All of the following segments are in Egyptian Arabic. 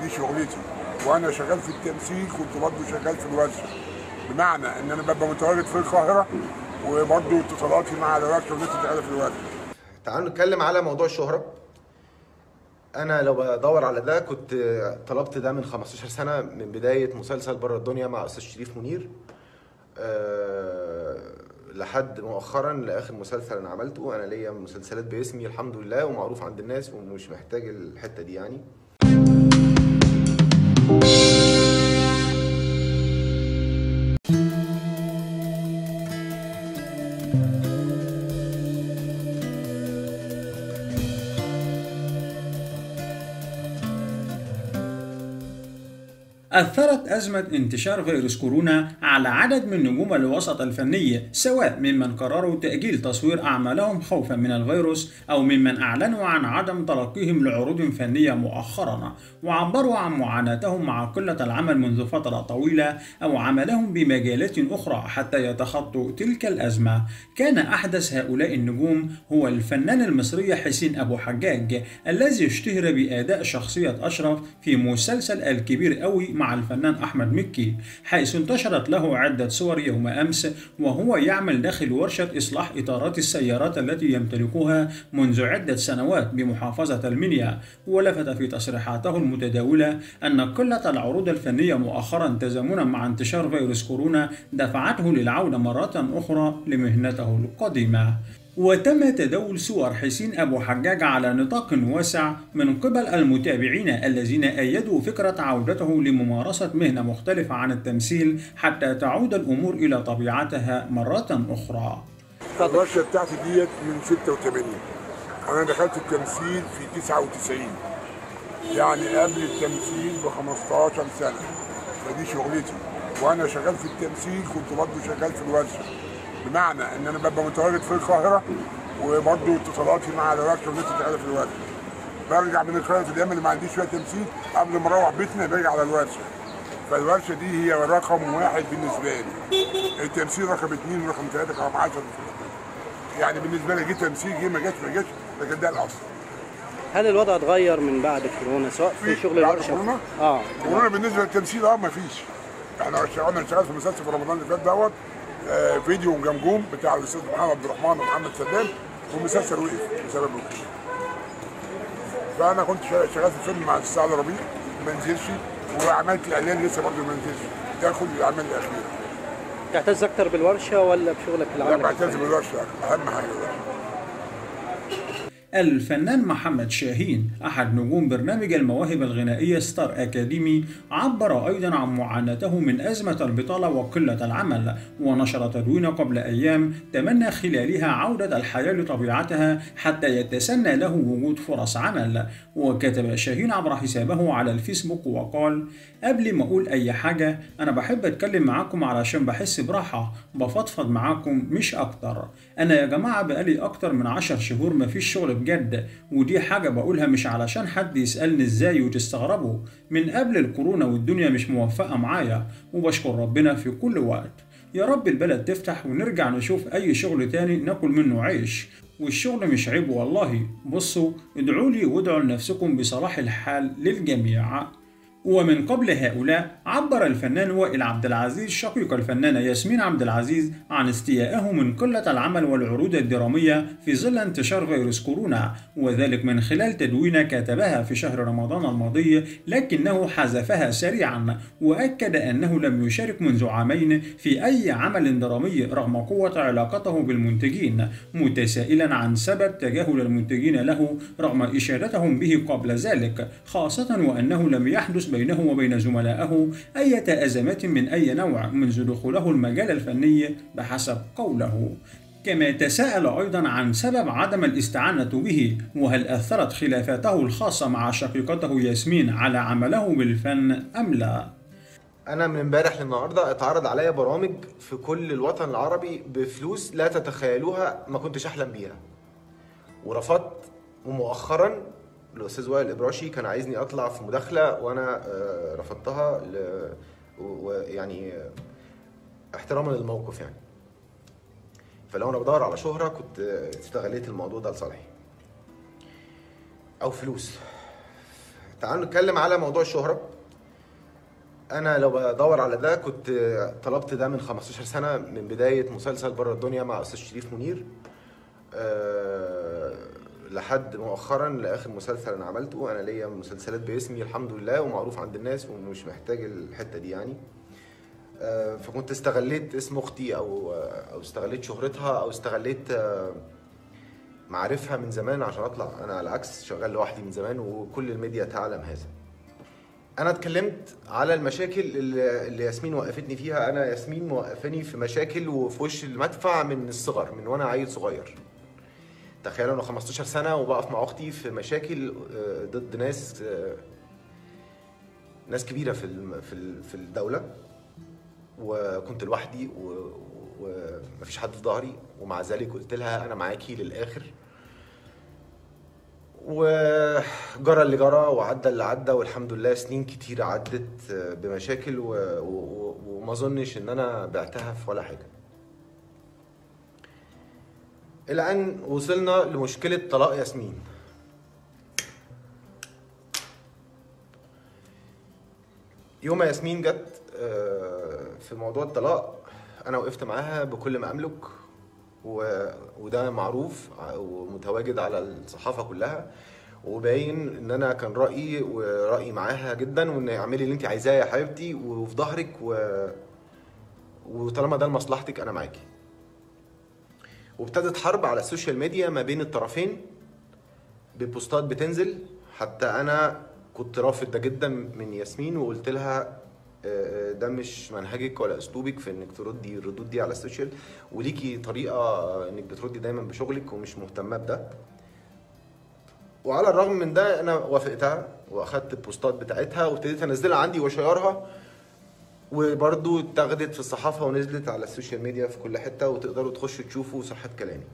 دي شغلتي وانا شغال في التمثيل كنت برضه شغال في الورشه بمعنى ان انا ببقى متواجد في القاهره وبرضه اتصالاتي مع الورشه والناس اللي شغاله في الورشه تعالوا نتكلم على موضوع الشهرة أنا لو بدور على ده كنت طلبت ده من 15 سنة من بداية مسلسل بره الدنيا مع أستاذ شريف منير أه لحد مؤخرا لآخر مسلسل أنا عملته أنا ليا مسلسلات باسمي الحمد لله ومعروف عند الناس ومش محتاج الحتة دي يعني أثرت أزمة انتشار فيروس كورونا على عدد من نجوم الوسط الفني سواء ممن قرروا تأجيل تصوير أعمالهم خوفا من الفيروس أو ممن أعلنوا عن عدم تلقيهم لعروض فنية مؤخرا وعبروا عن معاناتهم مع قلة العمل منذ فترة طويلة أو عملهم بمجالات أخرى حتى يتخطوا تلك الأزمة كان أحدث هؤلاء النجوم هو الفنان المصري حسين أبو حجاج الذي اشتهر بأداء شخصية أشرف في مسلسل الكبير قوي مع الفنان أحمد مكي حيث انتشرت له عدة صور يوم أمس وهو يعمل داخل ورشة إصلاح إطارات السيارات التي يمتلكها منذ عدة سنوات بمحافظة المنيا ولفت في تصريحاته المتداولة أن قلة العروض الفنية مؤخرا تزامنا مع انتشار فيروس كورونا دفعته للعودة مرة أخرى لمهنته القديمة وتم تداول صور حسين أبو حجاج على نطاق واسع من قبل المتابعين الذين أيدوا فكرة عودته لممارسة مهنة مختلفة عن التمثيل حتى تعود الأمور إلى طبيعتها مرة أخرى الورشه بتاعتي ديت من 86 انا دخلت التمثيل في 99 يعني قبل التمثيل ب 15 سنه فدي شغلتي وانا شغال في التمثيل كنت برضه شغال في الورشه بمعنى ان انا ببقى متواجد في القاهره وبرضه اتصالاتي مع الورشه والناس اللي شغاله في الورشه برجع من القاهره في الايام اللي ما عنديش فيها تمثيل قبل ما اروح بيتنا برجع على الورشه فالورشه دي هي رقم واحد بالنسبه لي التمثيل رقم اثنين ورقم ثلاثه رقم 10 يعني بالنسبه لي جه تمثيل جه ما جاش ما جاش لكن ده الاصل هل الوضع اتغير من بعد كورونا سواء في شغل بعد الورشه كورونا؟ اه كورونا بالنسبه للتمثيل اه ما فيش احنا اشتغلنا شغال في مسلسل في رمضان اللي فات دوت آه فيديو جمجوم بتاع الاستاذ محمد عبد الرحمن ومحمد سلام والمسلسل وقف بسبب الكورونا فانا كنت شغال شغال في فيلم مع السعد ربيع ما نزلش وعملت اعلان لسه برضه ما نزلش ده كل الاعمال الاخيره تعتز اكتر بالورشه ولا بشغلك لا العمل بعتز بالورشه اهم حاجه الورشه الفنان محمد شاهين أحد نجوم برنامج المواهب الغنائية ستار أكاديمي عبر أيضا عن معاناته من أزمة البطالة وقلة العمل ونشر تدوين قبل أيام تمنى خلالها عودة الحياة لطبيعتها حتى يتسنى له وجود فرص عمل وكتب شاهين عبر حسابه على الفيسبوك وقال قبل ما أقول أي حاجة أنا بحب أتكلم معاكم علشان بحس براحة بفضفض معاكم مش أكتر أنا يا جماعة بقالي أكتر من عشر شهور مفيش شغل بجد ودي حاجة بقولها مش علشان حد يسألني ازاي وتستغربوا من قبل الكورونا والدنيا مش موفقة معايا وبشكر ربنا في كل وقت يا رب البلد تفتح ونرجع نشوف أي شغل تاني ناكل منه عيش والشغل مش عيب والله بصوا ادعوا لي وادعوا لنفسكم بصلاح الحال للجميع ومن قبل هؤلاء عبر الفنان وائل عبد العزيز شقيق الفنانة ياسمين عبد العزيز عن استيائه من قلة العمل والعروض الدرامية في ظل انتشار فيروس كورونا وذلك من خلال تدوينة كتبها في شهر رمضان الماضي لكنه حذفها سريعا وأكد أنه لم يشارك منذ عامين في أي عمل درامي رغم قوة علاقته بالمنتجين متسائلا عن سبب تجاهل المنتجين له رغم إشادتهم به قبل ذلك خاصة وأنه لم يحدث بينه وبين زملائه أي أزمات من أي نوع منذ دخوله المجال الفني بحسب قوله كما تساءل أيضا عن سبب عدم الاستعانة به وهل أثرت خلافاته الخاصة مع شقيقته ياسمين على عمله بالفن أم لا انا من امبارح للنهارده اتعرض عليا برامج في كل الوطن العربي بفلوس لا تتخيلوها ما كنتش احلم بيها ورفضت ومؤخرا الاستاذ وائل الابراشي كان عايزني اطلع في مداخله وانا آه، رفضتها ل... ويعني آه، احتراما للموقف يعني فلو انا بدور على شهره كنت آه، استغليت الموضوع ده لصالحي او فلوس تعالوا نتكلم على موضوع الشهرة انا لو بدور على ده كنت طلبت ده من 15 سنة من بداية مسلسل بره الدنيا مع استاذ شريف منير أه لحد مؤخرا لاخر مسلسل انا عملته انا ليا مسلسلات باسمي الحمد لله ومعروف عند الناس ومش محتاج الحتة دي يعني أه فكنت استغليت اسم اختي او او استغليت شهرتها او استغليت أه معارفها من زمان عشان اطلع انا على العكس شغال لوحدي من زمان وكل الميديا تعلم هذا انا اتكلمت على المشاكل اللي اللي ياسمين وقفتني فيها انا ياسمين موقفاني في مشاكل وفي وش المدفع من الصغر من وانا عيل صغير تخيلوا انا 15 سنه وبقف مع اختي في مشاكل آه، ضد ناس آه، ناس كبيره في الم- في ال- في الدوله وكنت لوحدي و- ومفيش حد في ظهري ومع ذلك قلت لها انا معاكي للاخر وجرى اللي جرى وعدى اللي عدى والحمد لله سنين كتير عدت بمشاكل و... و... وما اظنش ان انا بعتها في ولا حاجه الى ان وصلنا لمشكله طلاق ياسمين يوم ما ياسمين جت آه، في موضوع الطلاق انا وقفت معاها بكل ما املك و... وده معروف ومتواجد على الصحافه كلها وباين ان انا كان رايي ورايي معاها جدا وان اعملي اللي انت عايزاه يا حبيبتي وفي ظهرك و... وطالما ده لمصلحتك انا معاكي وابتدت حرب على السوشيال ميديا ما بين الطرفين ببوستات بتنزل حتى انا كنت رافض ده جدا من ياسمين وقلت لها آه، ده مش منهجك ولا اسلوبك في انك تردي الردود دي على السوشيال وليكي طريقه انك بتردي دايما بشغلك ومش مهتمه بده وعلى الرغم من ده انا وافقتها واخدت البوستات بتاعتها وابتديت انزلها عندي واشيرها وبرضو اتاخدت في الصحافه ونزلت على السوشيال ميديا في كل حته وتقدروا تخشوا تشوفوا صحه كلامي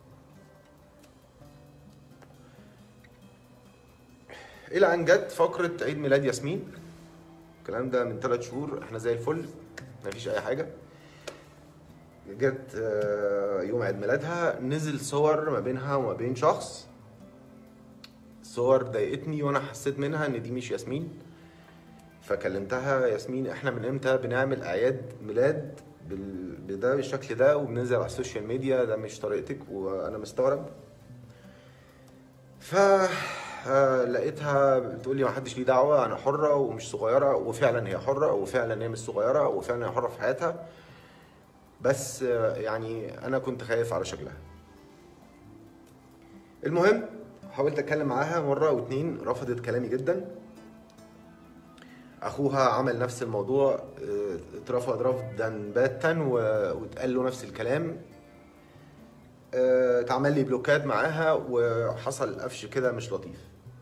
الى ان جت فقره عيد ميلاد ياسمين الكلام ده من ثلاث شهور احنا زي الفل مفيش اي حاجه جت آه، يوم عيد ميلادها نزل صور ما بينها وما بين شخص صور ضايقتني وانا حسيت منها ان دي مش ياسمين فكلمتها ياسمين احنا من امتى بنعمل اعياد ميلاد بال- بده بالشكل ده وبننزل على السوشيال ميديا ده مش طريقتك وانا مستغرب ف آه، لقيتها بتقول لي ما حدش ليه دعوه انا حره ومش صغيره وفعلا هي حره وفعلا هي مش صغيره وفعلا هي حره في حياتها بس آه، يعني انا كنت خايف على شكلها المهم حاولت اتكلم معاها مره او اتنين رفضت كلامي جدا اخوها عمل نفس الموضوع آه، اترفض رفضا باتا و- واتقال له نفس الكلام آه، اتعمل لي بلوكات معاها وحصل قفش كده مش لطيف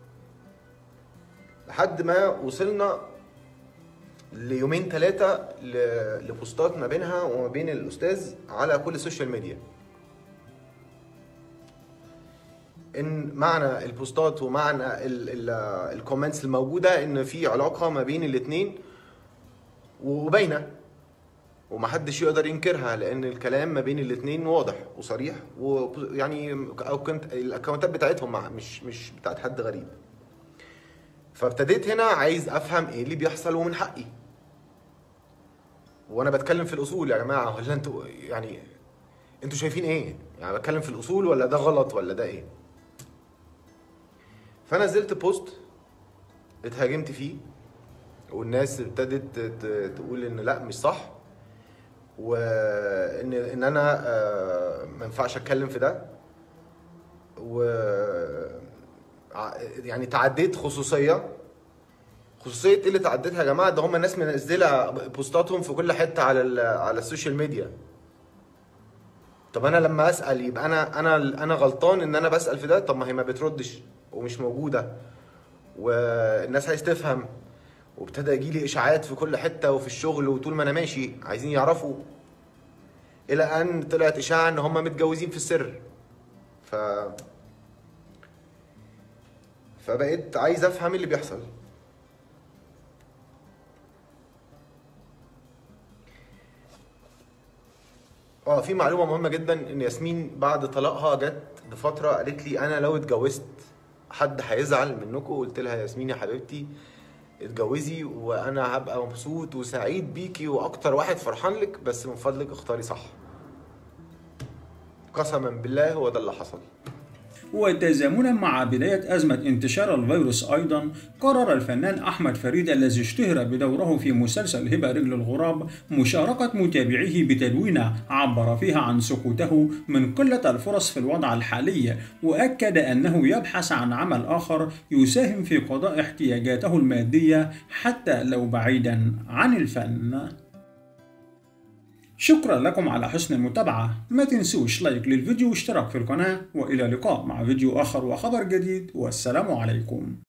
لحد ما وصلنا ليومين ثلاثة لبوستات ما بينها وما بين الأستاذ على كل السوشيال ميديا ان معنى البوستات ومعنى ال- ال- الكومنتس الموجوده ان في علاقه ما بين الاثنين وباينه ومحدش يقدر ينكرها لان الكلام ما بين الاثنين واضح وصريح ويعني او كنت الاكونتات بتاعتهم مع- مش مش بتاعت حد غريب فابتديت هنا عايز افهم ايه اللي بيحصل ومن حقي وانا بتكلم في الاصول يا جماعه ولا انتوا يعني انتوا شايفين ايه يعني بتكلم في الاصول ولا ده غلط ولا ده ايه فنزلت بوست اتهاجمت فيه والناس ابتدت ت- تقول ان لا مش صح وان ان انا آه، ما ينفعش اتكلم في ده و ع- يعني تعديت خصوصيه خصوصيه ايه اللي تعديتها يا جماعه ده هم الناس منزله بوستاتهم في كل حته على ال- على السوشيال ميديا طب انا لما اسال يبقى انا انا انا غلطان ان انا بسال في ده طب ما هي ما بتردش ومش موجوده والناس عايز تفهم وابتدى يجي لي اشاعات في كل حته وفي الشغل وطول ما انا ماشي عايزين يعرفوا الى ان طلعت اشاعه ان هم متجوزين في السر ف فبقيت عايز افهم اللي بيحصل اه في معلومه مهمه جدا ان ياسمين بعد طلاقها جت بفتره قالت لي انا لو اتجوزت حد هيزعل منكم قلت لها ياسمين يا حبيبتي اتجوزي وانا هبقى مبسوط وسعيد بيكي واكتر واحد فرحان لك بس من فضلك اختاري صح قسما بالله هو ده اللي حصل وتزامنا مع بداية أزمة انتشار الفيروس أيضا قرر الفنان أحمد فريد الذي اشتهر بدوره في مسلسل هبة رجل الغراب مشاركة متابعيه بتدوينة عبر فيها عن سكوته من قلة الفرص في الوضع الحالي وأكد أنه يبحث عن عمل آخر يساهم في قضاء احتياجاته المادية حتى لو بعيدا عن الفن شكرا لكم على حسن المتابعة ما تنسوش لايك للفيديو واشتراك في القناة وإلى اللقاء مع فيديو آخر وخبر جديد والسلام عليكم